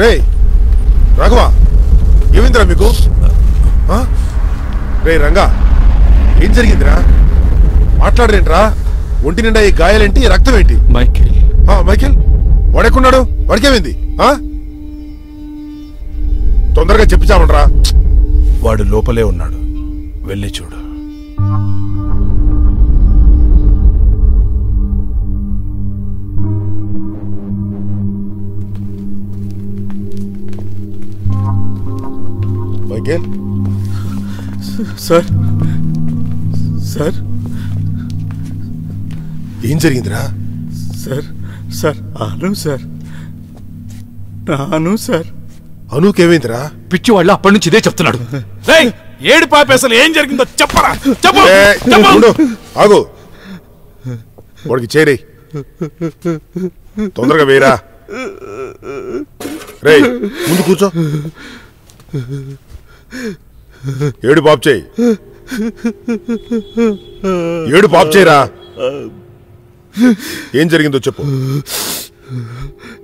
రే రాఘవ ఏమైందిరా మీకు ఆ? రే రంగా ఏం జరిగిందిరా మాట్లాడరేంట్రా ఒంటి నిండా ఈ గాయాలేంటి ఈ రక్తం ఏంటి మైకేల్ ఆ, మైకేల్ వాడెక్కున్నాడు వాడికేమైంది ఆ? తొందరగా చెప్పి చావండ్రా వాడు లోపలే ఉన్నాడు వెళ్ళి చూడు మైకేల్ సార్ సార్ ఏం జరిగిందిరా సార్ సార్ అను సార్ నాను సార్ అనుకేమైందిరా పిచ్చి వాళ్ళు అప్పటి నుంచి ఇదే చెప్తున్నాడు రేయ్, ఏడు పాపి అసలు ఏం జరిగిందో చెప్పరా చెప్పు ఏ, చెప్పు ఉండు, ఆగు వాడికి చేరి తొందరగా వేయరా రే ముందు కూర్చో ఏడు పాప్ చేయి ఏడు పాప్ చేయరా ఏం జరిగిందో చెప్పు